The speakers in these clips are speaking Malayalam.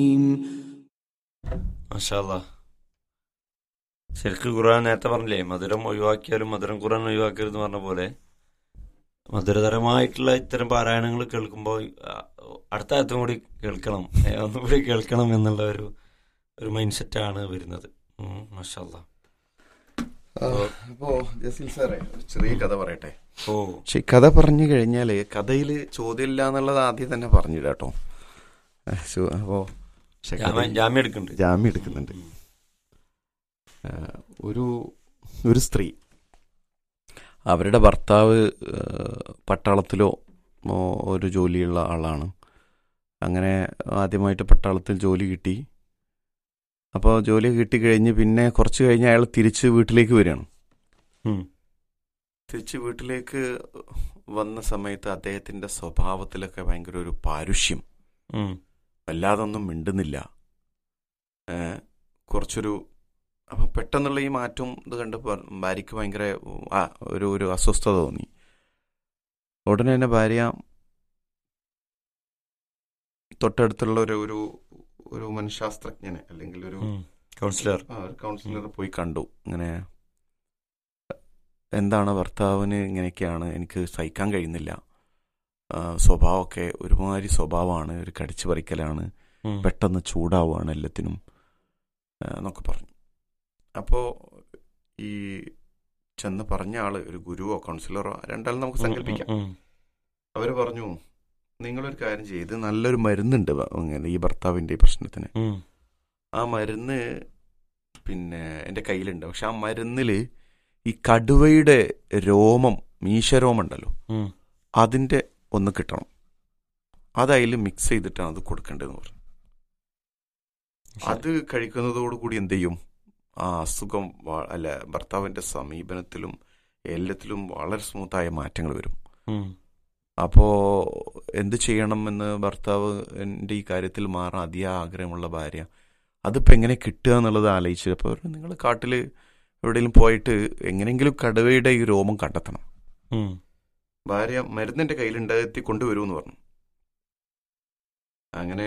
മാഷാല്ല ശരിക്ക് ഖുർആൻ നേരത്തെ പറഞ്ഞില്ലേ മധുരം ഒഴിവാക്കിയാലും മധുരം ഖുർആൻ ഒഴിവാക്കരുത് എന്ന് പറഞ്ഞ പോലെ മധുരതരമായിട്ടുള്ള ഇത്തരം പാരായണങ്ങൾ കേൾക്കുമ്പോൾ അടുത്ത ആയത്തും കൂടി കേൾക്കണം ഏ, ഒന്നുകൂടി കേൾക്കണം എന്നുള്ള ഒരു ഒരു മൈൻഡ് സെറ്റാണ് വരുന്നത് മാഷാല്ല അപ്പോ ജസീൽ സാറേ ഒരു ചെറിയ കഥ പറയട്ടെ ഓ പക്ഷെ ഈ കഥ പറഞ്ഞു കഴിഞ്ഞാല് കഥയില് ചോദ്യമില്ല എന്നുള്ളത് ആദ്യം തന്നെ പറഞ്ഞില്ല കേട്ടോ അപ്പോ പക്ഷെ ജാമ്യം കഥയിൽ ജാമ്യം എടുക്കുന്നുണ്ട് ജാമ്യം എടുക്കുന്നുണ്ട് ആ, ഒരു ഒരു സ്ത്രീ അവരുടെ ഭർത്താവ് ആ, പട്ടാളത്തിലോ ഓ, ഒരു ജോലിയുള്ള ആളാണ് അങ്ങനെ ആദ്യമായിട്ട് പട്ടാളത്തിൽ ജോലി കിട്ടി അപ്പോൾ ജോലി കിട്ടിക്കഴിഞ്ഞ് പിന്നെ കുറച്ച് കഴിഞ്ഞ് അയാൾ തിരിച്ച് വീട്ടിലേക്ക് വരികയാണ് ഉം. തിരിച്ച് വീട്ടിലേക്ക് വന്ന സമയത്ത് അദ്ദേഹത്തിന്റെ സ്വഭാവത്തിലൊക്കെ ഭയങ്കര ഒരു പാരുഷ്യം ഉം. വല്ലാതൊന്നും മിണ്ടുന്നില്ല ഏ, കുറച്ചൊരു അപ്പം പെട്ടെന്നുള്ള ഈ മാറ്റം ഇത് കണ്ട് ഭ- ഭാര്യയ്ക്ക് ഭയങ്കര ആ, ഒരു ഒരു അസ്വസ്ഥത തോന്നി ഉടനെ തന്നെ ഭാര്യ തൊട്ടടുത്തുള്ള ഒരു ഒരു ഒരു മനഃശാസ്ത്രജ്ഞനെ അല്ലെങ്കിൽ ഒരു ഉം. കൗൺസിലർ ആ, ഒരു കൗൺസിലറെ പോയി കണ്ടു ഇങ്ങനെ എന്താണ് ഭർത്താവിന് ഇങ്ങനെയൊക്കെയാണ് എനിക്ക് സഹിക്കാൻ കഴിയുന്നില്ല ആ, സ്വഭാവമൊക്കെ ഒരുമാതിരി സ്വഭാവമാണ് ഒരു കടിച്ചു പറിക്കലാണ് ഉം. പെട്ടെന്ന് ചൂടാവുകയാണ് എല്ലാത്തിനും ആ, എന്നൊക്കെ പറഞ്ഞു അപ്പോൾ ഈ ചെന്ന് പറഞ്ഞ ആള് ഒരു ഗുരുവോ കൗൺസിലറോ രണ്ടാളും നമുക്ക് സങ്കല്പിക്കാം ഉം. അവർ പറഞ്ഞു നിങ്ങളൊരു കാര്യം ചെയ്ത് നല്ലൊരു മരുന്നുണ്ട് വ- ഇങ്ങനെ ഈ ഭർത്താവിന്റെ ഈ പ്രശ്നത്തിന് ഉം. ആ മരുന്ന് പിന്നെ എൻ്റെ കയ്യിലുണ്ട് പക്ഷെ ആ മരുന്നിൽ ഈ കടുവയുടെ രോമം മീശരോമം ഉണ്ടല്ലോ ഉം. അതിൻ്റെ ഒന്ന് കിട്ടണം അത് അതിൽ മിക്സ് ചെയ്തിട്ടാണ് അത് കൊടുക്കേണ്ടതെന്ന് പറഞ്ഞു അത് കഴിക്കുന്നതോടുകൂടി എന്ത് ചെയ്യും ആ അസുഖം വ- അല്ല ഭർത്താവിൻ്റെ സമീപനത്തിലും എല്ലാത്തിലും വളരെ സ്മൂത്തായ മാറ്റങ്ങൾ വരും ഉം. അപ്പോൾ എന്ത് ചെയ്യണമെന്ന് ഭർത്താവ് എൻ്റെ ഈ കാര്യത്തിൽ മാറാൻ അതിയാ ആഗ്രഹമുള്ള ഭാര്യ അതിപ്പോൾ എങ്ങനെ കിട്ടുക എന്നുള്ളത് ആലോചിച്ച് അപ്പോൾ നിങ്ങൾ കാട്ടിൽ എവിടെയെങ്കിലും പോയിട്ട് എങ്ങനെയെങ്കിലും കടുവയുടെ ഈ രോമം കണ്ടെത്തണം ഉം. ഭാര്യ മരുന്നിൻ്റെ കയ്യിലുണ്ട് എത്തി കൊണ്ടുവരുമെന്ന് പറഞ്ഞു അങ്ങനെ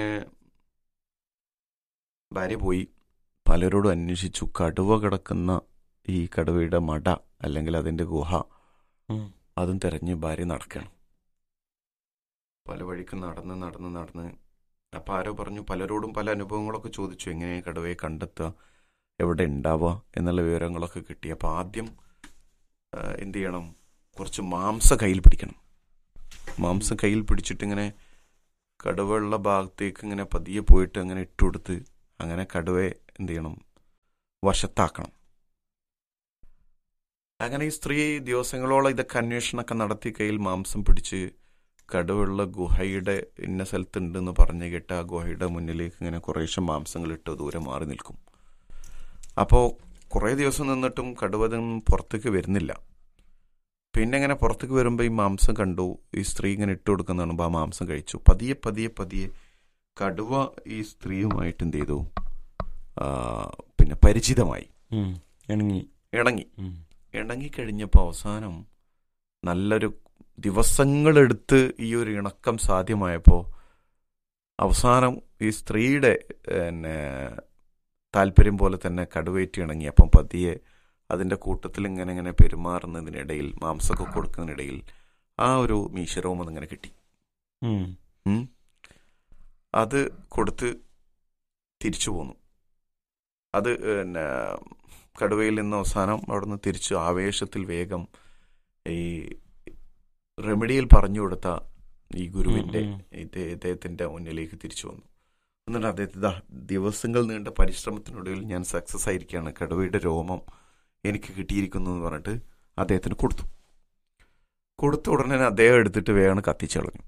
ഭാര്യ പോയി പലരോടും അന്വേഷിച്ചു കടുവ കിടക്കുന്ന ഈ കടുവയുടെ മട അല്ലെങ്കിൽ അതിൻ്റെ ഗുഹ ഉം. അതും തെരഞ്ഞ് ഭാര്യ നടക്കണം പല വഴിക്ക് നടന്ന് നടന്ന് നടന്ന് അപ്പം ആരോ പറഞ്ഞു പലരോടും പല അനുഭവങ്ങളൊക്കെ ചോദിച്ചു എങ്ങനെ കടുവയെ കണ്ടെത്തുക എവിടെ ഉണ്ടാവുക എന്നുള്ള വിവരങ്ങളൊക്കെ കിട്ടി അപ്പം ആദ്യം ആ, എന്ത് ചെയ്യണം കുറച്ച് മാംസം കയ്യിൽ പിടിക്കണം മാംസം കയ്യിൽ പിടിച്ചിട്ട് ഇങ്ങനെ കടുവയുള്ള ഭാഗത്തേക്ക് ഇങ്ങനെ പതിയെ പോയിട്ട് അങ്ങനെ ഇട്ടുകൊടുത്ത് അങ്ങനെ കടുവയെ എന്ത് ചെയ്യണം വശത്താക്കണം അങ്ങനെ ഈ സ്ത്രീ ദിവസങ്ങളോളം ഇതൊക്കെ അന്വേഷണമൊക്കെ നടത്തി കയ്യിൽ മാംസം പിടിച്ച് കടുവുള്ള ഗുഹയുടെ ഇന്ന സ്ഥലത്തുണ്ടെന്ന് പറഞ്ഞു കേട്ട് ആ ഗുഹയുടെ മുന്നിലേക്ക് ഇങ്ങനെ കുറേശ്ശെ മാംസങ്ങൾ ഇട്ട് ദൂരെ മാറി നിൽക്കും അപ്പോൾ കുറേ ദിവസം നിന്നിട്ടും കടുവതും പുറത്തേക്ക് വരുന്നില്ല പിന്നെ ഇങ്ങനെ പുറത്തേക്ക് വരുമ്പോൾ ഈ മാംസം കണ്ടു ഈ സ്ത്രീ ഇങ്ങനെ ഇട്ട് കൊടുക്കുന്ന കാണുമ്പോൾ ആ മാംസം കഴിച്ചു പതിയെ പതിയെ പതിയെ കടുവ ഈ സ്ത്രീയുമായിട്ട് എന്ത് ചെയ്തു ആ, പിന്നെ പരിചിതമായി ഉം. ഇണങ്ങി ഇണങ്ങി ഉം. ഇണങ്ങിക്കഴിഞ്ഞപ്പോൾ അവസാനം നല്ലൊരു ദിവസങ്ങളെടുത്ത് ഈ ഒരു ഇണക്കം സാധ്യമായപ്പോൾ അവസാനം ഈ സ്ത്രീയുടെ പിന്നെ താല്പര്യം പോലെ തന്നെ കടുവേറ്റി ഇണങ്ങി അപ്പം പതിയെ അതിൻ്റെ കൂട്ടത്തിൽ ഇങ്ങനെ ഇങ്ങനെ പെരുമാറുന്നതിനിടയിൽ മാംസമൊക്കെ കൊടുക്കുന്നതിനിടയിൽ ആ ഒരു മീശരോമം ഇങ്ങനെ കിട്ടി ഉം. ഉം. അത് കൊടുത്ത് തിരിച്ചു പോന്നു അത് പിന്നെ കടുവയിൽ നിന്ന് അവസാനം അവിടുന്ന് തിരിച്ചു ആവേശത്തിൽ വേഗം ഈ റെമഡിയിൽ പറഞ്ഞു കൊടുത്ത ഈ ഗുരുവിന്റെ ഉം, ഉം. ഇത് ഇദ്ദേഹത്തിന്റെ മുന്നിലേക്ക് തിരിച്ചു വന്നു എന്നിട്ട് അദ്ദേഹത്തെ "ദാ, ദിവസങ്ങൾ നീണ്ട പരിശ്രമത്തിനൊടുവിൽ ഞാൻ സക്സസ് ആയിരിക്കുകയാണ് കടുവയുടെ രോമം എനിക്ക് കിട്ടിയിരിക്കുന്നു എന്ന് പറഞ്ഞിട്ട് അദ്ദേഹത്തിന് കൊടുത്തു കൊടുത്ത ഉടനെ അദ്ദേഹം എടുത്തിട്ട് വേഗം കത്തിച്ചു കളഞ്ഞു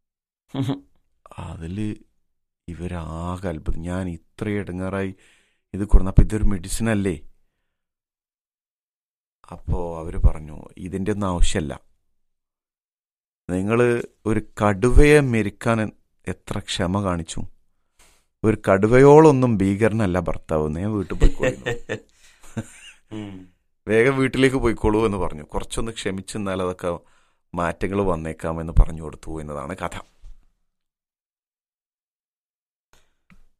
അതിൽ ഇവരാകെ അത്ഭുതം ഞാൻ ഇത്ര ഇടങ്ങാറായി ഇത് കൊടുന്ന അപ്പം ഇതൊരു മെഡിസിൻ അല്ലേ അപ്പോൾ അവർ പറഞ്ഞു ഇതിൻ്റെ ഒന്നും ആവശ്യമല്ല നിങ്ങൾ ഒരു കടുവയെ മെരുക്കാൻ എത്ര ക്ഷമ കാണിച്ചു ഒരു കടുവയോളൊന്നും ഭീകരനല്ല ഭർത്താവ് ഞാൻ വീട്ടിൽ പോയിക്കോളൂ ഉം. വേഗം വീട്ടിലേക്ക് പോയിക്കോളൂ എന്ന് പറഞ്ഞു കുറച്ചൊന്ന് ക്ഷമിച്ച് എന്നാൽ അതൊക്കെ മാറ്റങ്ങൾ വന്നേക്കാമെന്ന് പറഞ്ഞു കൊടുത്തു എന്നതാണ് കഥ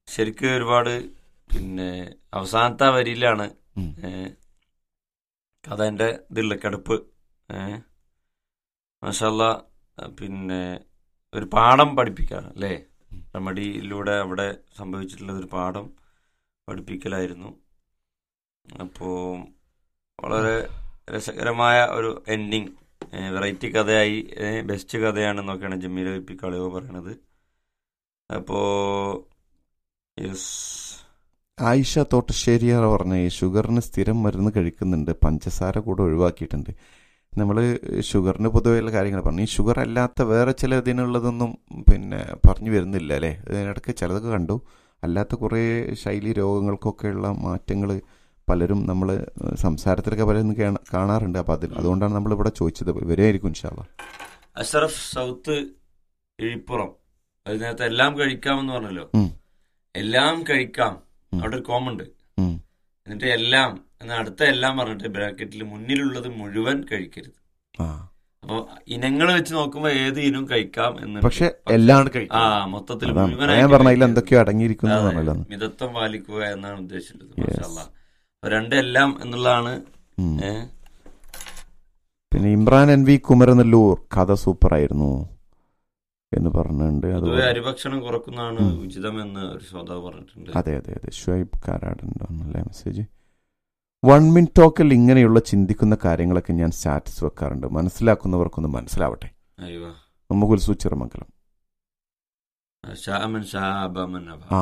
ശരിക്കും ഒരുപാട് പിന്നെ അവസാനത്തെ ആ വരിയിലാണ് ഉം. ഏ, കഥന്റെ ഇതില്ല കിടപ്പ് ഏഹ് മാഷല്ല പിന്നെ ഒരു പാഠം പഠിപ്പിക്കാണ് അല്ലേ റമഡിയിലൂടെ അവിടെ സംഭവിച്ചിട്ടുള്ളത് ഒരു പാഠം പഠിപ്പിക്കലായിരുന്നു അപ്പോൾ വളരെ രസകരമായ ഒരു എൻഡിങ് വെറൈറ്റി കഥയായി ബെസ്റ്റ് കഥയാണെന്നൊക്കെയാണ് ജമീല വി പി കളിയോ പറയണത് അപ്പോൾ യെസ് ആയിഷ തോട്ടശ്ശേരിയാർ പറഞ്ഞ ഈ ഷുഗറിന് സ്ഥിരം മരുന്ന് കഴിക്കുന്നുണ്ട് പഞ്ചസാര കൂടെ ഒഴിവാക്കിയിട്ടുണ്ട് നമ്മൾ ഷുഗറിന് പൊതുവെയുള്ള കാര്യങ്ങൾ പറഞ്ഞു ഈ ഷുഗർ അല്ലാത്ത വേറെ ചില ഇതിനുള്ളതൊന്നും പിന്നെ പറഞ്ഞു വരുന്നില്ല അല്ലേ ഇതിനിടയ്ക്ക് ചിലതൊക്കെ കണ്ടു അല്ലാത്ത കുറേ ശൈലി രോഗങ്ങൾക്കൊക്കെയുള്ള മാറ്റങ്ങൾ പലരും നമ്മൾ സംസാരത്തിലൊക്കെ പലരും കേണ- കാണാറുണ്ട് അപ്പോൾ അതിൽ അതുകൊണ്ടാണ് നമ്മളിവിടെ ചോദിച്ചത് വരുമായിരിക്കും ഇൻഷാല്ല അഷറഫ് സൗത്ത് ഇഴിപ്പുറം അതിനകത്ത് എല്ലാം കഴിക്കാമെന്ന് പറഞ്ഞല്ലോ ഉം. എല്ലാം കഴിക്കാം ഉം. അവിടെ ഒരു കോമുണ്ട് ഉം. എന്നിട്ട് എല്ലാം എന്ന അടുത്ത എല്ലാം പറഞ്ഞിട്ട് ബ്രാക്കറ്റിൽ മുന്നിലുള്ളത് മുഴുവൻ കഴിക്കരുത് ആ അപ്പൊ ഇനങ്ങൾ വെച്ച് നോക്കുമ്പോ ഏത് ഇനവും കഴിക്കാം എന്ന് പക്ഷെ എല്ലാം ആ കഴിക്കും മൊത്തത്തിൽ അതാണ് മുഴുവനായിട്ട് ഞാൻ പറഞ്ഞ അതിൽ കഴിക്കരുത്. എന്തൊക്കെയോ അടങ്ങിയിരിക്കുന്നു അതെ, പറഞ്ഞല്ലോ അന്ന്. മിതത്വം പാലിക്കുക എന്നാണ് ഉദ്ദേശിച്ചത് Yes. മാഷാല്ലാ. അപ്പൊ രണ്ടെല്ലാം എന്നുള്ളതാണ് ഉം. ഏ, പിന്നെ ഇമ്രാൻ എൻ വി കുമരനെല്ലൂർ കഥ സൂപ്പർ ആയിരുന്നു എന്ന് പറഞ്ഞിട്ടുണ്ട് പൊതുവെ അതുപോലെ അരിഭക്ഷണം കുറക്കുന്നതാണ് ഉം. ഉചിതമെന്ന് ഒരു ശ്രോതാവ് പറഞ്ഞിട്ടുണ്ട് അതെ അതെ അതെ ഷുഹൈബ് കാരാടുണ്ടല്ലേ മെസ്സേജ് വൺ മിൻ ടോക്കിൽ ഇങ്ങനെയുള്ള ചിന്തിക്കുന്ന കാര്യങ്ങളൊക്കെ ഞാൻ സ്റ്റാറ്റസ് വെക്കാറുണ്ട് മനസ്സിലാക്കുന്നവർക്കൊന്ന് മനസ്സിലാവട്ടെ അയ്യോ മുകുൽസു ചിറമംഗലം ഷാമൻ ഷാബമൻ അബ. ആ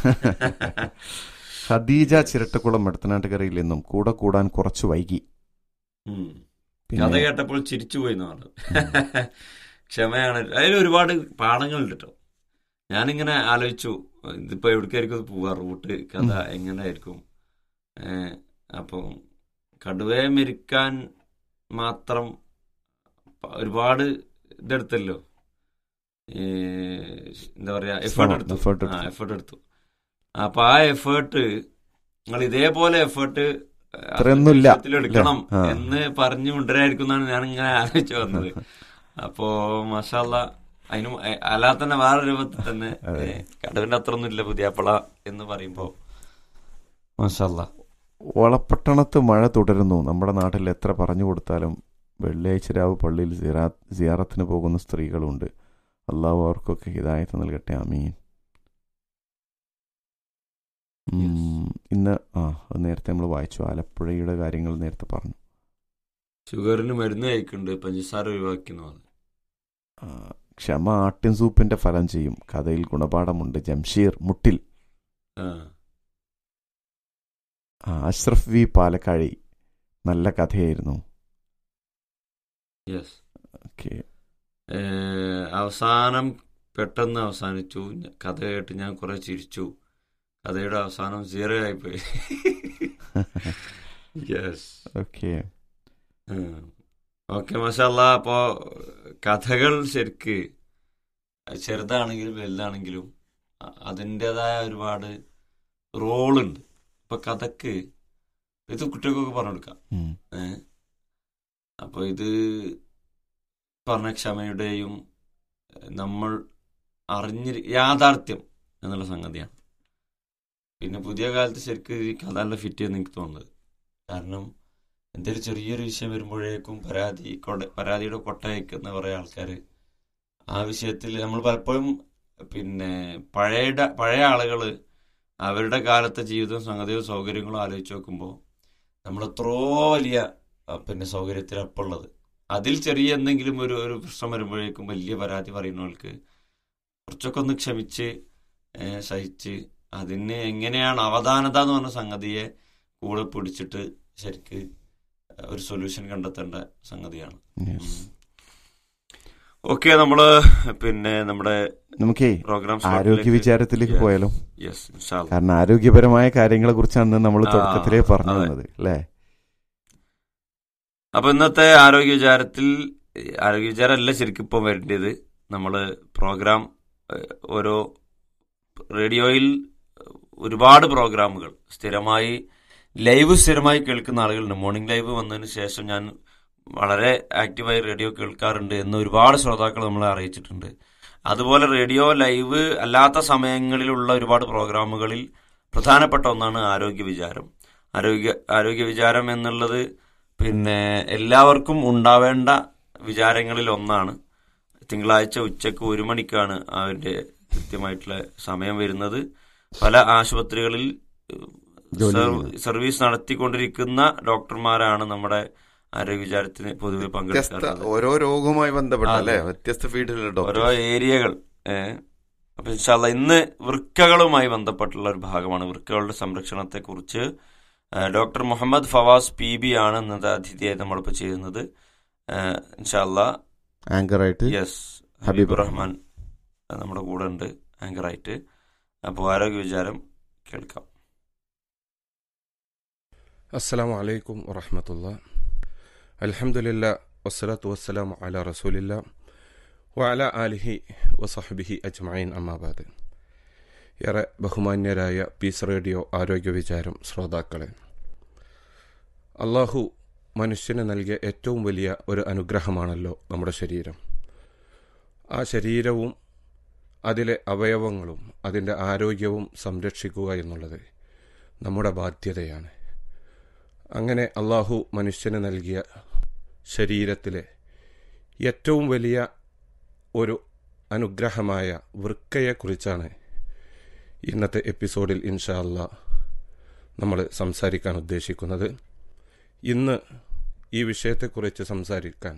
ഖദീജ ചിരട്ടക്കുളം മെടത്തനാട്ടുകരയിൽ നിന്നും കൂടെ കൂടാൻ കുറച്ച് വൈകി ഉം. പിന്നെ- കഥ കേട്ടപ്പോൾ ചിരിച്ചുപോയി എന്ന് പറഞ്ഞു ക്ഷമയാണ് അതിൽ ഒരുപാട് പാഠങ്ങളുണ്ട് കേട്ടോ ഞാനിങ്ങനെ ആലോചിച്ചു ഇതിപ്പോ എവിടേക്കായിരിക്കും ഇത് പോവാ റൂട്ട് കഥ എങ്ങനെയായിരിക്കും ഏഹ് അപ്പം കടുവയെ മെരിക്കാൻ മാത്രം പ- ഒരുപാട് ഇതെടുത്തല്ലോ ഈ എന്താ പറയാ എഫേർട്ട് എടുത്തു effort ആ എടുത്തു. എഫേർട്ട് എടുത്തു അപ്പൊ ആ എഫേർട്ട് നിങ്ങൾ ഇതേപോലെ എഫേർട്ട് ഇത്രയൊന്നുമില്ല. എടുക്കണം ആ. എന്ന് പറഞ്ഞു കൊണ്ടുവരായിരിക്കും എന്നാണ് ഞാൻ ഇങ്ങനെ ആലോചിച്ച് വന്നത് അപ്പോ മഷാല്ല അതിന് മു- അല്ലാതെ തന്നെ വേറെ രൂപത്തിൽ തന്നെ അതെ. ഏ, കടവിന്റെ അത്ര ഒന്നും ഇല്ല പുതിയാപ്പള എന്ന് പറയുമ്പോ മഷാല്ല വളപട്ടണത്ത് മഴ തുടരുന്നു നമ്മുടെ നാട്ടിൽ എത്ര പറഞ്ഞു കൊടുത്താലും വെള്ളിയാഴ്ച രാവ് പള്ളിയിൽ സിയാ- സിയാറത്തിന് പോകുന്ന സ്ത്രീകളുണ്ട് അള്ളാഹു അവർക്കൊക്കെ ഹിദായത്ത് നൽകട്ടെ അമീൻ ഉം, ഇന്ന് ആ അത് നേരത്തെ നമ്മൾ വായിച്ചു ആലപ്പുഴയുടെ കാര്യങ്ങൾ നേരത്തെ പറഞ്ഞു ഷുഗറിന് മരുന്ന് കഴിക്കുന്നുണ്ട് പഞ്ചസാര ഒഴിവാക്കിന്ന് പറഞ്ഞു ആ, ക്ഷമ ആട്ടിൻ സൂപ്പിന്റെ ഫലം ചെയ്യും കഥയിൽ ഗുണപാഠമുണ്ട് ജംഷീർ മുട്ടിൽ ആ ആ, അഷ്റഫ് വി പാലക്കാഴി നല്ല കഥയായിരുന്നു യെസ് ഓക്കെ അവസാനം പെട്ടെന്ന് അവസാനിച്ചു ഞ- കഥ കേട്ട് ഞാൻ കുറെ ചിരിച്ചു കഥയുടെ അവസാനം സീറോ ആയിപ്പോയി യെസ് ഓക്കെ ഓക്കെ മഷാല്ല അപ്പോ കഥകൾ ശരിക്ക് ചെറുതാണെങ്കിലും വലുതാണെങ്കിലും അ- അതിൻ്റെതായ ഒരുപാട് റോളുണ്ട് ഇപ്പൊ കഥക്ക് ഇത് കുട്ടികൾക്കൊക്കെ പറഞ്ഞു കൊടുക്കാം ഉം. ഏ അപ്പൊ ഇത് പറഞ്ഞ ക്ഷമയുടെയും ഏഹ്, നമ്മൾ അറിഞ്ഞി യാഥാർത്ഥ്യം എന്നുള്ള സംഗതിയാണ് പിന്നെ പുതിയ കാലത്ത് ശരിക്കും ഈ കഥ നല്ല ഫിറ്റ് ചെയ്യുന്ന എനിക്ക് തോന്നുന്നത് കാരണം എന്തെങ്കിലും ചെറിയൊരു വിഷയം വരുമ്പോഴേക്കും പരാതി കൊട പരാതിയുടെ കൊട്ട വയ്ക്കുന്ന കുറേ ആൾക്കാർ ആ വിഷയത്തിൽ നമ്മൾ പലപ്പോഴും പിന്നെ പഴയ പഴയ ആളുകൾ അവരുടെ കാലത്തെ ജീവിതവും സംഗതിയും സൗകര്യങ്ങളും ആലോചിച്ച് നോക്കുമ്പോൾ നമ്മൾ എത്രയോ വലിയ ആ, പിന്നെ സൗകര്യത്തിൽ അപ്പം ഉള്ളത് അതിൽ ചെറിയ എന്തെങ്കിലും ഒരു ഒരു പ്രശ്നം വരുമ്പോഴേക്കും വലിയ പരാതി പറയുന്നവർക്ക് കുറച്ചൊക്കെ ഒന്ന് ക്ഷമിച്ച് ഏ, സഹിച്ച് അതിന് എങ്ങനെയാണ് അവധാനത എന്ന് പറഞ്ഞ സംഗതിയെ കൂടെ പിടിച്ചിട്ട് ശരിക്ക് ഒരു സൊല്യൂഷൻ കണ്ടെത്തേണ്ട സംഗതിയാണ് Yes. ഓക്കെ നമ്മള് പിന്നെ നമ്മുടെ നമുക്കേ പ്രോഗ്രാം ആരോഗ്യ വിചാരത്തിലേക്ക് Yes. പോയാലോ യെസ് ഇൻഷാല്ല കാരണം ആരോഗ്യപരമായ കാര്യങ്ങളെ കുറിച്ചാണ് നമ്മൾ ആ, തുടക്കത്തിലേ പറഞ്ഞു അതെ. തന്നത് അല്ലേ അപ്പൊ ഇന്നത്തെ ആരോഗ്യ വിചാരത്തിൽ ആരോഗ്യ വിചാരമല്ല ശരിക്കും ഇപ്പം വരേണ്ടത് നമ്മൾ പ്രോഗ്രാം ഏഹ്, ഓരോ റേഡിയോയിൽ ഒരുപാട് പ്രോഗ്രാമുകൾ സ്ഥിരമായി ലൈവ് സ്ഥിരമായി കേൾക്കുന്ന ആളുകളുണ്ട് മോർണിംഗ് ലൈവ് വന്നതിന് ശേഷം ഞാൻ വളരെ ആക്റ്റീവായി റേഡിയോ കേൾക്കാറുണ്ട് എന്ന് ഒരുപാട് ശ്രോതാക്കൾ നമ്മളെ അറിയിച്ചിട്ടുണ്ട് അതുപോലെ റേഡിയോ ലൈവ് അല്ലാത്ത സമയങ്ങളിലുള്ള ഒരുപാട് പ്രോഗ്രാമുകളിൽ പ്രധാനപ്പെട്ട ഒന്നാണ് ആരോഗ്യ വിചാരം ആരോഗ്യ ആരോഗ്യ വിചാരം എന്നുള്ളത് പിന്നെ എല്ലാവർക്കും ഉണ്ടാവേണ്ട വിചാരങ്ങളിൽ ഒന്നാണ് തിങ്കളാഴ്ച ഉച്ചക്ക് ഒരു മണിക്കാണ് അതിന്റെ കൃത്യമായിട്ടുള്ള സമയം വരുന്നത് പല ആശുപത്രികളിൽ ജോലി സർവ്- സർവീസ് നടത്തിക്കൊണ്ടിരിക്കുന്ന ഡോക്ടർമാരാണ് നമ്മുടെ ആരോഗ്യ വിചാരത്തിന് പൊതുവെ വ്യത്യസ്ത പങ്കെടുക്കാറുള്ളത് ഓരോ രോഗവുമായി ബന്ധപ്പെട്ട അതെ. അല്ലെ വ്യത്യസ്ത ഫീൽഡിലുള്ള ഓരോ ഡോക്ടർ ഏരിയകൾ ഏഹ് അപ്പൊ ഇൻഷാല്ല ഇന്ന് വൃക്കകളുമായി ബന്ധപ്പെട്ടുള്ള ഒരു ഭാഗമാണ് വൃക്കകളുടെ സംരക്ഷണത്തെ കുറിച്ച് doctor Muhammad Fawaz P B ആണ് ഇന്നത്തെ അതിഥിയായി നമ്മളിപ്പോൾ ചെയ്യുന്നത് ഏഹ് ഇൻഷാല്ല ആങ്കറായിട്ട് യെസ് ഹബീബ് ഹബീബ് റഹ്മാൻ നമ്മുടെ കൂടെ ഉണ്ട് ആങ്കറായിട്ട് അപ്പോൾ ആരോഗ്യ വിചാരം കേൾക്കാം السلام عليكم ورحمة الله الحمد لله والصلاة والسلام على رسول الله وعلى آله وصحبه أجمعين أما بعد ഏറെ ബഹുമാന്യരായ പീസ് റേഡിയോ ആരോഗ്യ വിചാരം ശ്രോതാക്കളെ അള്ളാഹു മനുഷ്യന് നൽകിയ ഏറ്റവും വലിയ ഒരു അനുഗ്രഹമാണല്ലോ നമ്മുടെ ശരീരം ആ ശരീരവും അതിലെ അവയവങ്ങളും അതിൻ്റെ ആരോഗ്യവും സംരക്ഷിക്കുക എന്നുള്ളത് നമ്മുടെ ബാധ്യതയാണ് അങ്ങനെ അള്ളാഹു മനുഷ്യന് നൽകിയ ശരീരത്തിലെ ഏറ്റവും വലിയ ഒരു അനുഗ്രഹമായ വൃക്കയെക്കുറിച്ചാണ് ഇന്നത്തെ എപ്പിസോഡിൽ ഇൻഷാ അല്ലാ നമ്മൾ സംസാരിക്കാൻ ഉദ്ദേശിക്കുന്നത് ഇന്ന് ഈ വിഷയത്തെക്കുറിച്ച് സംസാരിക്കാൻ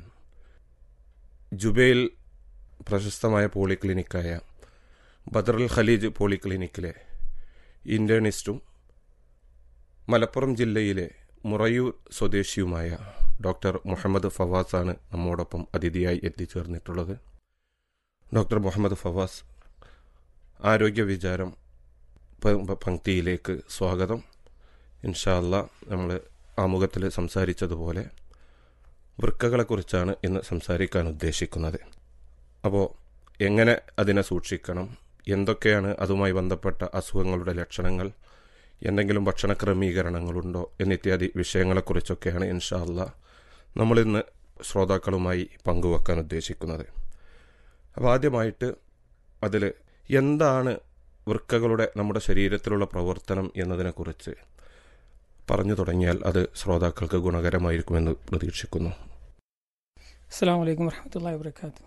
ജുബൈൽ പ്രശസ്തമായ പോളിക്ലിനിക്കായ ബദറുൽ ഖലീജ് പോളിക്ലിനിക്കിലെ ഇൻറ്റേണിസ്റ്റും മലപ്പുറം ജില്ലയിലെ മുറയൂർ സ്വദേശിയുമായ ഡോക്ടർ മുഹമ്മദ് ഫവാസാണ് നമ്മോടൊപ്പം അതിഥിയായി എത്തിച്ചേർന്നിട്ടുള്ളത് ഡോക്ടർ മുഹമ്മദ് ഫവാസ് ആരോഗ്യ വിചാരം പ- പങ്ക്തിയിലേക്ക് സ്വാഗതം ഇൻഷാല്ല നമ്മൾ ആമുഖത്തിൽ സംസാരിച്ചതുപോലെ വൃക്കകളെക്കുറിച്ചാണ് ഇന്ന് സംസാരിക്കാൻ ഉദ്ദേശിക്കുന്നത് അപ്പോൾ എങ്ങനെ അതിനെ സൂക്ഷിക്കണം എന്തൊക്കെയാണ് അതുമായി ബന്ധപ്പെട്ട അസുഖങ്ങളുടെ ലക്ഷണങ്ങൾ എന്തെങ്കിലും ഭക്ഷണ ക്രമീകരണങ്ങളുണ്ടോ എന്നിത്യാദി വിഷയങ്ങളെക്കുറിച്ചൊക്കെയാണ് ഇൻഷാ അല്ല നമ്മളിന്ന് ശ്രോതാക്കളുമായി പങ്കുവെക്കാൻ ഉദ്ദേശിക്കുന്നത് അപ്പോൾ ആദ്യമായിട്ട് അതിൽ എന്താണ് വൃക്കകളുടെ നമ്മുടെ ശരീരത്തിലുള്ള പ്രവർത്തനം എന്നതിനെക്കുറിച്ച് പറഞ്ഞു തുടങ്ങിയാൽ അത് ശ്രോതാക്കൾക്ക് ഗുണകരമായിരിക്കുമെന്ന് പ്രതീക്ഷിക്കുന്നു അസ്സാം വലൈക്കും വർഹമത്തല്ലാ വാബർക്കാത്തു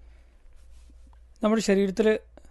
നമ്മുടെ ശരീരത്തിൽ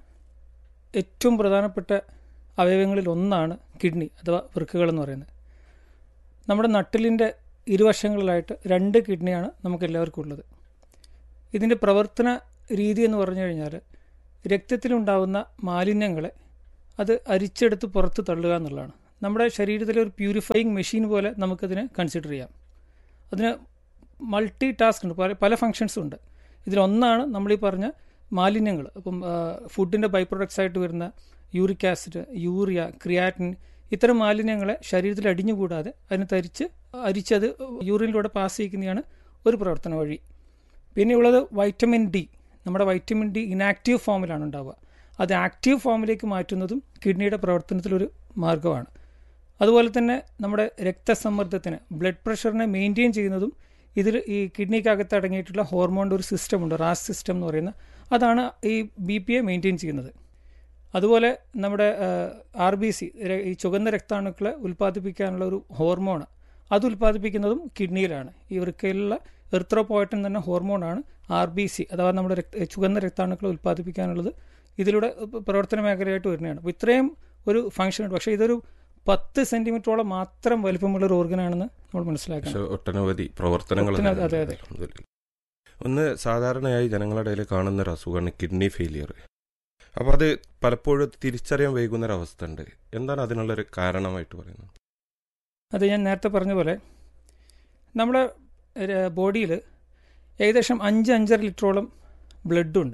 ഏറ്റവും പ്രധാനപ്പെട്ട അവയവങ്ങളിൽ ഒന്നാണ് കിഡ്നി അഥവാ വൃക്കകൾ എന്ന് പറയുന്നത് നമ്മുടെ നട്ടിലിൻ്റെ ഇരുവശങ്ങളിലായിട്ട് രണ്ട് കിഡ്നിയാണ് നമുക്ക് എല്ലാവർക്കും ഉള്ളത് ഇതിൻ്റെ പ്രവർത്തന രീതി എന്ന് പറഞ്ഞു കഴിഞ്ഞാൽ രക്തത്തിലുണ്ടാവുന്ന മാലിന്യങ്ങളെ അത് അരിച്ചെടുത്ത് പുറത്ത് തള്ളുക എന്നുള്ളതാണ് നമ്മുടെ ശരീരത്തിലെ ഒരു പ്യൂരിഫയിങ് മെഷീൻ പോലെ നമുക്കതിനെ കൺസിഡർ ചെയ്യാം അതിന് മൾട്ടി ടാസ്ക് ഉണ്ട് പല പല ഫങ്ഷൻസും ഉണ്ട് ഇതിലൊന്നാണ് നമ്മൾ ഈ പറഞ്ഞ മാലിന്യങ്ങൾ അപ്പം ഫുഡിൻ്റെ ബൈ പ്രൊഡക്ട്സ് ആയിട്ട് വരുന്ന യൂറിക് ആസിഡ് യൂറിയ ക്രിയാറ്റിൻ ഇത്തരം മാലിന്യങ്ങളെ ശരീരത്തിൽ അടിഞ്ഞുകൂടാതെ അതിനെ തരിച്ച് അരിച്ചത് യൂറിനിലൂടെ പാസ് ചെയ്യിക്കുന്നതാണ് ഒരു പ്രവർത്തന വഴി പിന്നെയുള്ളത് വൈറ്റമിൻ ഡി നമ്മുടെ വൈറ്റമിൻ ഡി ഇനാക്റ്റീവ് ഫോമിലാണ് ഉണ്ടാവുക അത് ആക്റ്റീവ് ഫോമിലേക്ക് മാറ്റുന്നതും കിഡ്നിയുടെ പ്രവർത്തനത്തിലൊരു മാർഗമാണ് അതുപോലെ തന്നെ നമ്മുടെ രക്തസമ്മർദ്ദത്തിന് ബ്ലഡ് പ്രഷറിനെ മെയിൻറ്റെയിൻ ചെയ്യുന്നതും ഇതിൽ ഈ കിഡ്നിക്കകത്ത് അടങ്ങിയിട്ടുള്ള ഹോർമോണിൻ്റെ ഒരു സിസ്റ്റം ഉണ്ട് റാസ് സിസ്റ്റം എന്ന് പറയുന്ന അതാണ് ഈ ബി പി എ മെയിൻറ്റെയിൻ ചെയ്യുന്നത് അതുപോലെ നമ്മുടെ ആർ ബി സി ഈ ചുവന്ന രക്താണുക്കളെ ഉൽപ്പാദിപ്പിക്കാനുള്ള ഒരു ഹോർമോൺ അത് ഉൽപ്പാദിപ്പിക്കുന്നതും കിഡ്നിയിലാണ് ഈ വൃക്കയിലുള്ള എർത്രോപോയറ്റൻ തന്നെ ഹോർമോണാണ് ആർ ബി സി അഥവാ നമ്മുടെ രക്ത ചുവന്ന രക്താണുക്കളെ ഉൽപ്പാദിപ്പിക്കാനുള്ളത് ഇതിലൂടെ പ്രവർത്തന മേഖലയായിട്ട് വരുന്നതാണ് അപ്പോൾ ഇത്രയും ഒരു ഫംഗ്ഷൻ ഉണ്ട് പക്ഷേ ഇതൊരു പത്ത് സെന്റിമീറ്ററോളം മാത്രം വലിപ്പമുള്ള ഒരു ഓർഗനാണെന്ന് നമ്മൾ മനസ്സിലാക്കണം പക്ഷെ ഒട്ടനവധി പ്രവർത്തനങ്ങൾ ഒട്ടനവധി, അതെ, അതെ. അൽഹംദുലില്ലാ. ഒന്ന് സാധാരണയായി ജനങ്ങളുടെ ഇടയിൽ കാണുന്ന ഒരു അസുഖമാണ് കിഡ്നി ഫെയിലിയർ അപ്പോൾ അത് പലപ്പോഴും തിരിച്ചറിയാൻ വൈകുന്ന ഒരു അവസ്ഥ ഉണ്ട് എന്താണ് അതിനുള്ളൊരു കാരണമായിട്ട് പറയുന്നത് അത് ഞാൻ നേരത്തെ പറഞ്ഞ പോലെ നമ്മുടെ ബോഡിയിൽ ഏകദേശം അഞ്ച് അഞ്ചര ലിറ്ററോളം ബ്ലഡുണ്ട്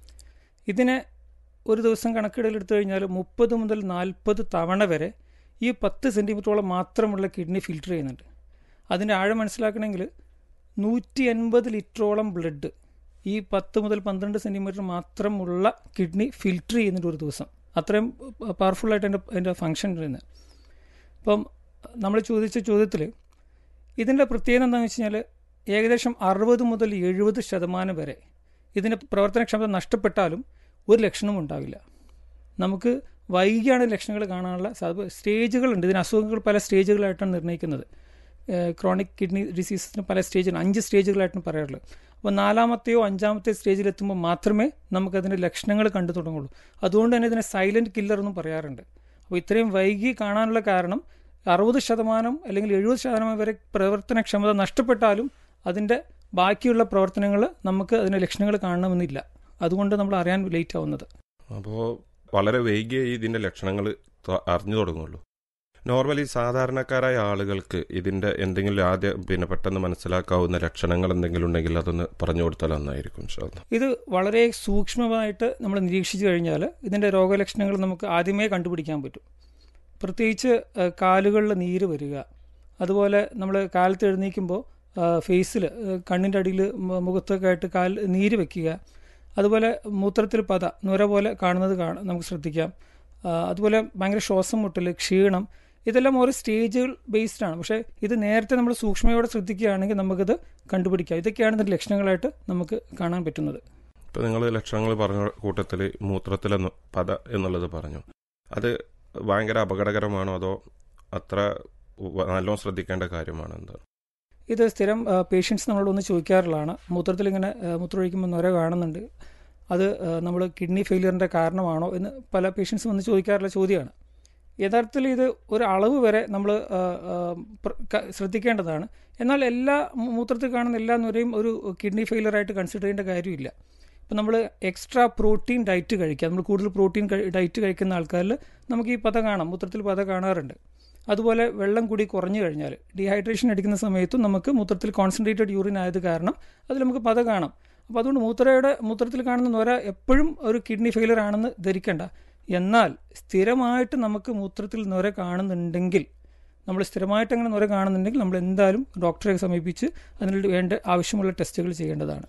ഇതിനെ ഒരു ദിവസം കണക്കിടലെടുത്തു കഴിഞ്ഞാൽ മുപ്പത് മുതൽ നാൽപ്പത് തവണ വരെ ഈ പത്ത് സെൻറ്റിമീറ്ററോളം മാത്രമുള്ള കിഡ്നി ഫിൽറ്റർ ചെയ്യുന്നുണ്ട് അതിൻ്റെ ആഴം മനസ്സിലാക്കണമെങ്കിൽ നൂറ്റി എൺപത് ലിറ്ററോളം ബ്ലഡ് ഈ പത്ത് മുതൽ പന്ത്രണ്ട് സെൻറ്റിമീറ്റർ മാത്രമുള്ള കിഡ്നി ഫിൽറ്റർ ചെയ്യുന്നുണ്ട് ഒരു ദിവസം അത്രയും പവർഫുള്ളായിട്ട് എൻ്റെ എൻ്റെ ഫങ്ഷൻ വരുന്നത് അപ്പം നമ്മൾ ചോദിച്ച ചോദ്യത്തിൽ ഇതിൻ്റെ പ്രത്യേകത എന്താണെന്ന് വെച്ച് കഴിഞ്ഞാൽ ഏകദേശം അറുപത് മുതൽ എഴുപത് ശതമാനം വരെ ഇതിൻ്റെ പ്രവർത്തനക്ഷമത നഷ്ടപ്പെട്ടാലും ഒരു ലക്ഷണവും ഉണ്ടാവില്ല നമുക്ക് വൈകിയാണ് ലക്ഷണങ്ങൾ കാണാനുള്ള സാധ്യത സ്റ്റേജുകളുണ്ട് ഇതിന് അസുഖങ്ങൾ പല സ്റ്റേജുകളായിട്ടാണ് നിർണ്ണയിക്കുന്നത് ക്രോണിക് കിഡ്നി ഡിസീസസിന് പല സ്റ്റേജുകൾ അഞ്ച് സ്റ്റേജുകളായിട്ടാണ് പറയാറുള്ളത് അപ്പോൾ നാലാമത്തെയോ അഞ്ചാമത്തെ സ്റ്റേജിലെത്തുമ്പോൾ മാത്രമേ നമുക്കതിൻ്റെ ലക്ഷണങ്ങൾ കണ്ടു തുടങ്ങുള്ളൂ അതുകൊണ്ട് തന്നെ ഇതിനെ സൈലൻറ്റ് കില്ലർ എന്നും പറയാറുണ്ട് അപ്പോൾ ഇത്രയും വൈകി കാണാനുള്ള കാരണം അറുപത് ശതമാനം അല്ലെങ്കിൽ എഴുപത് ശതമാനം വരെ പ്രവർത്തനക്ഷമത നഷ്ടപ്പെട്ടാലും അതിൻ്റെ ബാക്കിയുള്ള പ്രവർത്തനങ്ങൾ നമുക്ക് അതിൻ്റെ ലക്ഷണങ്ങൾ കാണണമെന്നില്ല അതുകൊണ്ട് നമ്മൾ അറിയാൻ ലേറ്റ് ആവുന്നത് അപ്പോൾ വളരെ വൈകിയേ ഇതിന്റെ ലക്ഷണങ്ങൾ അറിഞ്ഞു തുടങ്ങുള്ളൂ നോർമലി സാധാരണക്കാരായ ആളുകൾക്ക് ഇതിന്റെ എന്തെങ്കിലും ആദ്യം പിന്നെ പെട്ടെന്ന് മനസ്സിലാക്കാവുന്ന ലക്ഷണങ്ങൾ എന്തെങ്കിലും ഉണ്ടെങ്കിൽ അതൊന്ന് പറഞ്ഞു കൊടുത്താൽ നന്നായിരിക്കും ഇൻഷാ അല്ലാ. ഇത് വളരെ സൂക്ഷ്മമായിട്ട് നമ്മൾ നിരീക്ഷിച്ചു കഴിഞ്ഞാൽ ഇതിൻ്റെ രോഗലക്ഷണങ്ങൾ നമുക്ക് ആദ്യമേ കണ്ടുപിടിക്കാൻ പറ്റും പ്രത്യേകിച്ച് ഏഹ്, കാലുകളിൽ നീര് വരിക അതുപോലെ നമ്മൾ കാലത്ത് എഴുന്നേൽക്കുമ്പോൾ ഫേസിൽ കണ്ണിൻ്റെ അടിയിൽ മുഖത്തൊക്കെ ആയിട്ട് കാൽ നീര് വെക്കുക അതുപോലെ മൂത്രത്തിൽ പത നുര പോലെ കാണുന്നത് കാണ നമുക്ക് ശ്രദ്ധിക്കാം ആ, അതുപോലെ ഭയങ്കര ശ്വാസം മുട്ടൽ ക്ഷീണം ഇതെല്ലാം ഓരോ സ്റ്റേജുകൾ ബേസ്ഡ് ആണ് പക്ഷേ ഇത് നേരത്തെ നമ്മൾ സൂക്ഷ്മയോടെ ശ്രദ്ധിക്കുകയാണെങ്കിൽ നമുക്കിത് കണ്ടുപിടിക്കാം ഇതൊക്കെയാണ് ഇതിൻ്റെ ലക്ഷണങ്ങളായിട്ട് നമുക്ക് കാണാൻ പറ്റുന്നത് ഇപ്പൊ നിങ്ങൾ ലക്ഷണങ്ങൾ പറഞ്ഞ കൂട്ടത്തിൽ മൂത്രത്തിലെന്ന് പത എന്നുള്ളത് പറഞ്ഞു അത് ഭയങ്കര അപകടകരമാണോ അതോ അത്ര വ- നല്ലോണം ശ്രദ്ധിക്കേണ്ട കാര്യമാണോ എന്താ ഇത് സ്ഥിരം പേഷ്യൻസ് നമ്മളോട് ഒന്ന് ചോദിക്കാറുള്ളതാണ് മൂത്രത്തിൽ ഇങ്ങനെ ആ, മൂത്രമൊഴിക്കുമ്പോൾ നൊര കാണുന്നുണ്ട് അത് നമ്മൾ കിഡ്നി ഫെയിലിയറിൻ്റെ കാരണമാണോ എന്ന് പല പേഷ്യൻസും വന്ന് ചോദിക്കാറുള്ള ചോദ്യമാണ് യഥാർത്ഥത്തിൽ ഇത് ഒരു അളവ് വരെ നമ്മൾ ശ്രദ്ധിക്കേണ്ടതാണ് എന്നാൽ എല്ലാ മൂ- മൂത്രത്തിൽ കാണുന്ന എല്ലാ നുരയും ഒരു കിഡ്നി ഫെയിലിയറായിട്ട് കൺസിഡർ ചെയ്യേണ്ട കാര്യമില്ല ഇപ്പം നമ്മൾ എക്സ്ട്രാ പ്രോട്ടീൻ ഡയറ്റ് കഴിക്കുക നമ്മൾ കൂടുതൽ പ്രോട്ടീൻ ഡയറ്റ് കഴിക്കുന്ന ആൾക്കാരിൽ നമുക്ക് ഈ പത കാണാം മൂത്രത്തിൽ പത കാണാറുണ്ട് അതുപോലെ വെള്ളം കൂടി കുറഞ്ഞു കഴിഞ്ഞാൽ ഡീഹൈഡ്രേഷൻ അടിക്കുന്ന സമയത്തും നമുക്ക് മൂത്രത്തിൽ കോൺസെൻട്രേറ്റഡ് യൂറിൻ ആയത് കാരണം അതിൽ നമുക്ക് പത കാണാം അപ്പോൾ അതുകൊണ്ട് മൂത്രയുടെ മൂത്രത്തിൽ കാണുന്ന നൊര എപ്പോഴും ഒരു കിഡ്നി ഫെയിലിയർ ആണെന്ന് ധരിക്കേണ്ട എന്നാൽ സ്ഥിരമായിട്ട് നമുക്ക് മൂത്രത്തിൽ നൊര കാണുന്നുണ്ടെങ്കിൽ നമ്മൾ സ്ഥിരമായിട്ട് അങ്ങനെ നൊര കാണുന്നുണ്ടെങ്കിൽ നമ്മൾ എന്തായാലും ഡോക്ടറെ സമീപിച്ച് അതിന് വേണ്ട ആവശ്യമുള്ള ടെസ്റ്റുകൾ ചെയ്യേണ്ടതാണ്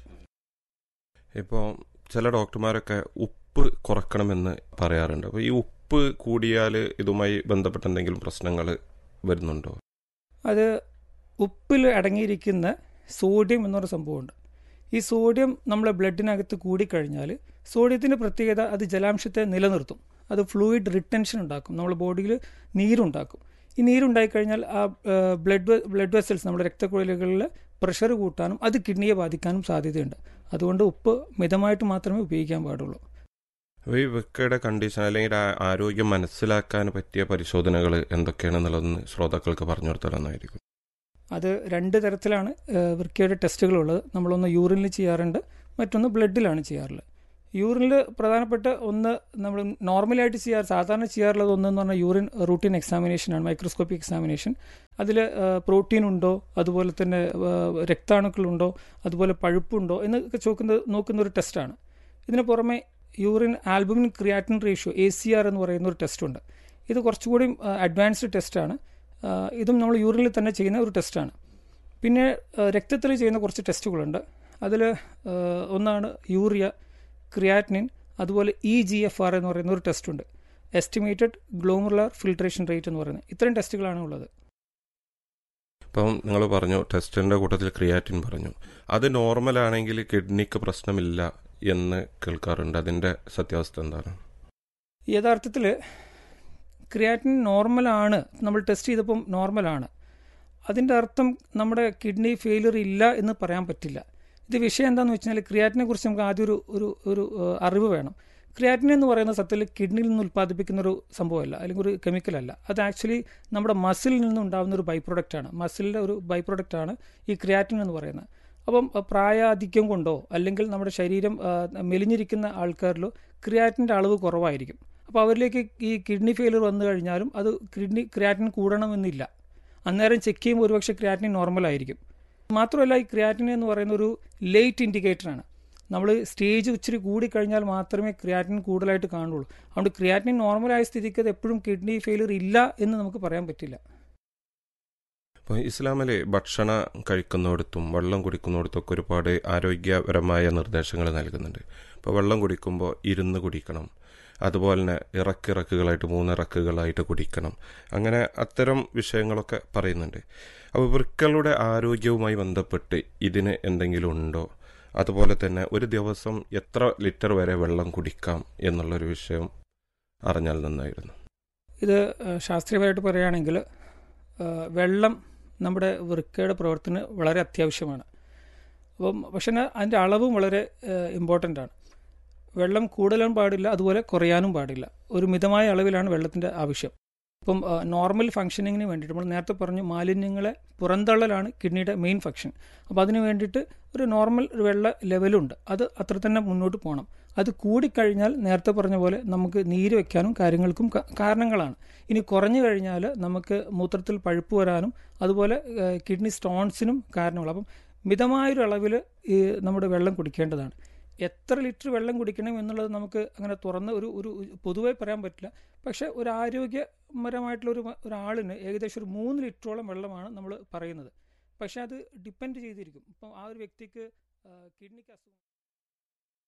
ഇപ്പോൾ ചില ഡോക്ടർമാരൊക്കെ ഉപ്പ് കുറക്കണമെന്ന് പറയാറുണ്ട് അപ്പോൾ ഈ ഉപ്പ് കൂടിയാൽ ഇതുമായി ബന്ധപ്പെട്ട എന്തെങ്കിലും പ്രശ്നങ്ങൾ വരുന്നുണ്ടോ അത് ഉപ്പിൽ അടങ്ങിയിരിക്കുന്ന സോഡിയം എന്നൊരു സംഭവമുണ്ട് ഈ സോഡിയം നമ്മളെ ബ്ലഡിനകത്ത് കൂടിക്കഴിഞ്ഞാൽ സോഡിയത്തിൻ്റെ പ്രത്യേകത അത് ജലാംശത്തെ നിലനിർത്തും അത് ഫ്ലൂയിഡ് റിട്ടൻഷൻ ഉണ്ടാക്കും നമ്മുടെ ബോഡിയിൽ നീരുണ്ടാക്കും ഈ നീരുണ്ടായിക്കഴിഞ്ഞാൽ ആ ബ്ലഡ് ബ്ലഡ് വെസൽസ് നമ്മുടെ രക്തക്കുഴലുകളിൽ പ്രഷർ കൂട്ടാനും അത് കിഡ്നിയെ ബാധിക്കാനും സാധ്യതയുണ്ട് അതുകൊണ്ട് ഉപ്പ് മിതമായിട്ട് മാത്രമേ ഉപയോഗിക്കാൻ പാടുള്ളൂ അപ്പോൾ ഈ വൃക്കയുടെ കണ്ടീഷൻ അല്ലെങ്കിൽ ആ ആരോഗ്യം മനസ്സിലാക്കാൻ പറ്റിയ പരിശോധനകൾ എന്തൊക്കെയാണെന്നുള്ളതൊന്ന് ശ്രോതാക്കൾക്ക് പറഞ്ഞു കൊടുത്താൽ നന്നായിരിക്കും അത് രണ്ട് തരത്തിലാണ് ഏഹ്, വൃക്കയുടെ ടെസ്റ്റുകളുള്ളത് നമ്മളൊന്ന് യൂറിനിൽ ചെയ്യാറുണ്ട് മറ്റൊന്ന് ബ്ലഡിലാണ് ചെയ്യാറുള്ളത് യൂറിനിൽ പ്രധാനപ്പെട്ട ഒന്ന് നമ്മൾ നോർമലായിട്ട് ചെയ്യാറ് സാധാരണ ചെയ്യാറുള്ളത് ഒന്നെന്ന് പറഞ്ഞാൽ യൂറിൻ റൂട്ടീൻ എക്സാമിനേഷനാണ് മൈക്രോസ്കോപ്പിക് എക്സാമിനേഷൻ അതിൽ പ്രോട്ടീൻ ഉണ്ടോ അതുപോലെ തന്നെ ഏഹ്, രക്താണുക്കളുണ്ടോ അതുപോലെ പഴുപ്പുണ്ടോ എന്നൊക്കെ ചോക്കുന്ന നോക്കുന്ന ഒരു ടെസ്റ്റാണ് ഇതിന് പുറമെ urine albumin creatinine ratio A C R എന്ന് പറയുന്ന ഒരു ടെസ്റ്റുണ്ട് ഇത് കുറച്ചുകൂടി അഡ്വാൻസ്ഡ് ടെസ്റ്റാണ് ആഹ് ഇതും നമ്മൾ യൂറിനിൽ തന്നെ ചെയ്യുന്ന ഒരു ടെസ്റ്റാണ് പിന്നെ രക്തത്തിൽ ചെയ്യുന്ന കുറച്ച് ടെസ്റ്റുകളുണ്ട് അതിൽ ഒന്നാണ് യൂറിയ ക്രിയാറ്റിനിൻ അതുപോലെ ഇ ജി എഫ് ആർ എന്ന് പറയുന്ന ഒരു ടെസ്റ്റുണ്ട് എസ്റ്റിമേറ്റഡ് ഗ്ലോമുലാർ ഫിൽട്രേഷൻ റേറ്റ് എന്ന് പറയുന്നത് ഇത്രയും ടെസ്റ്റുകളാണ് ഉള്ളത് ഇപ്പം നിങ്ങൾ പറഞ്ഞു ടെസ്റ്റിന്റെ കൂട്ടത്തിൽ ക്രിയാറ്റിൻ പറഞ്ഞു അത് നോർമൽ ആണെങ്കിൽ കിഡ്നിക്ക് പ്രശ്നമില്ല എന്ന് കേൾക്കാറുണ്ട് അതിന്റെ സത്യാവസ്ഥ എന്താണ് യഥാർത്ഥത്തിൽ ക്രിയാറ്റിൻ നോർമലാണ് നമ്മൾ ടെസ്റ്റ് ചെയ്തപ്പം നോർമലാണ് അതിൻ്റെ അർത്ഥം നമ്മുടെ കിഡ്നി ഫെയിലിയർ ഇല്ല എന്ന് പറയാൻ പറ്റില്ല ഇത് വിഷയം എന്താണെന്ന് വെച്ചാൽ ക്രിയാറ്റിനെ കുറിച്ച് നമുക്ക് ആദ്യം ഒരു ഒരു ഒരു ഏഹ്, അറിവ് വേണം ക്രിയാറ്റിൻ എന്ന് പറയുന്ന സത്യത്തിൽ കിഡ്നിയിൽ നിന്ന് ഉൽപ്പാദിപ്പിക്കുന്ന ഒരു സംഭവമല്ല അല്ലെങ്കിൽ ഒരു കെമിക്കൽ അല്ല അത് ആക്ച്വലി നമ്മുടെ മസിലിൽ നിന്നുണ്ടാകുന്ന ഒരു ബൈ പ്രൊഡക്റ്റാണ് മസിലിൻ്റെ ഒരു ബൈ പ്രൊഡക്റ്റാണ് ഈ ക്രിയാറ്റിൻ എന്ന് പറയുന്നത് അപ്പം അഹ് പ്രായാധിക്യം കൊണ്ടോ അല്ലെങ്കിൽ നമ്മുടെ ശരീരം ആ, മെലിഞ്ഞിരിക്കുന്ന ആൾക്കാരിലോ ക്രിയാറ്റിൻ്റെ അളവ് കുറവായിരിക്കും അപ്പോൾ അവരിലേക്ക് ഈ കിഡ്നി ഫെയിലിയർ വന്നു കഴിഞ്ഞാലും അത് കിഡ്നി ക്രിയാറ്റിൻ കൂടണമെന്നില്ല അന്നേരം ചെക്ക് ചെയ്യുമ്പോൾ ഒരുപക്ഷെ ക്രിയാറ്റിൻ നോർമൽ ആയിരിക്കും മാത്രമല്ല ഈ ക്രിയാറ്റിൻ എന്ന് പറയുന്ന ഒരു ലേറ്റ് ഇൻഡിക്കേറ്ററാണ് നമ്മൾ സ്റ്റേജ് ഇച്ചിരി കൂടിക്കഴിഞ്ഞാൽ മാത്രമേ ക്രിയാറ്റിൻ കൂടുതലായിട്ട് കാണുള്ളൂ അതുകൊണ്ട് ക്രിയാറ്റിൻ നോർമലായ സ്ഥിതിക്ക് അത് എപ്പോഴും കിഡ്നി ഫെയിലിയർ ഇല്ല എന്ന് നമുക്ക് പറയാൻ പറ്റില്ല ഇപ്പോൾ ഇസ്ലാമിലെ ഭക്ഷണം കഴിക്കുന്നിടത്തും വെള്ളം കുടിക്കുന്നിടത്തൊക്കെ ഒരുപാട് ആരോഗ്യപരമായ നിർദ്ദേശങ്ങൾ നൽകുന്നുണ്ട് ഇപ്പോൾ വെള്ളം കുടിക്കുമ്പോൾ ഇരുന്ന് കുടിക്കണം അതുപോലെ തന്നെ ഇറക്കിറക്കുകളായിട്ട് മൂന്നിറക്കുകളായിട്ട് കുടിക്കണം അങ്ങനെ അത്തരം വിഷയങ്ങളൊക്കെ പറയുന്നുണ്ട് അപ്പോൾ വൃക്കളുടെ ആരോഗ്യവുമായി ബന്ധപ്പെട്ട് ഇതിന് എന്തെങ്കിലും ഉണ്ടോ അതുപോലെ തന്നെ ഒരു ദിവസം എത്ര ലിറ്റർ വരെ വെള്ളം കുടിക്കാം എന്നുള്ളൊരു വിഷയം അറിഞ്ഞാൽ നന്നായിരുന്നു ഇത് ഏഹ്, ശാസ്ത്രീയമായിട്ട് പറയുകയാണെങ്കിൽ ഏഹ്, വെള്ളം നമ്മുടെ വൃക്കയുടെ പ്രവർത്തനം വളരെ അത്യാവശ്യമാണ് അപ്പം പക്ഷേ എന്നാൽ അതിൻ്റെ അളവും വളരെ ഇമ്പോർട്ടൻ്റ് ആണ് വെള്ളം കൂടുതലും പാടില്ല അതുപോലെ കുറയാനും പാടില്ല ഒരു മിതമായ അളവിലാണ് വെള്ളത്തിൻ്റെ ആവശ്യം ഇപ്പം നോർമൽ ഫങ്ഷനിങ്ങിന് വേണ്ടിയിട്ട് നമ്മൾ നേരത്തെ പറഞ്ഞു മാലിന്യങ്ങളെ പുറന്തള്ളലാണ് കിഡ്നിയുടെ മെയിൻ ഫങ്ഷൻ അപ്പോൾ അതിന് വേണ്ടിയിട്ട് ഒരു നോർമൽ ഒരു വെള്ള ലെവലുണ്ട് അത് അത്ര തന്നെ മുന്നോട്ട് പോകണം അത് കൂടിക്കഴിഞ്ഞാൽ നേരത്തെ പറഞ്ഞ പോലെ നമുക്ക് നീര് വെക്കാനും കാര്യങ്ങൾക്കും ക- കാരണങ്ങളാണ് ഇനി കുറഞ്ഞു കഴിഞ്ഞാൽ നമുക്ക് മൂത്രത്തിൽ പഴുപ്പ് വരാനും അതുപോലെ ഏഹ്, കിഡ്നി സ്റ്റോൺസിനും കാരണങ്ങൾ അപ്പം മിതമായൊരു അളവിൽ ഈ നമ്മുടെ വെള്ളം കുടിക്കേണ്ടതാണ് എത്ര ലിറ്റർ വെള്ളം കുടിക്കണം എന്നുള്ളത് നമുക്ക് അങ്ങനെ തുറന്ന് ഒരു ഒരു പൊതുവെ പറയാൻ പറ്റില്ല പക്ഷേ ഒരു ആരോഗ്യപരമായിട്ടുള്ള ഒരു ഒരാളിന് ഏകദേശം ഒരു മൂന്ന് ലിറ്ററോളം വെള്ളമാണ് നമ്മൾ പറയുന്നത് പക്ഷേ അത് ഡിപ്പെൻഡ് ചെയ്തിരിക്കും ഇപ്പം ആ ഒരു വ്യക്തിക്ക് കിഡ്നിക്ക് അസുഖം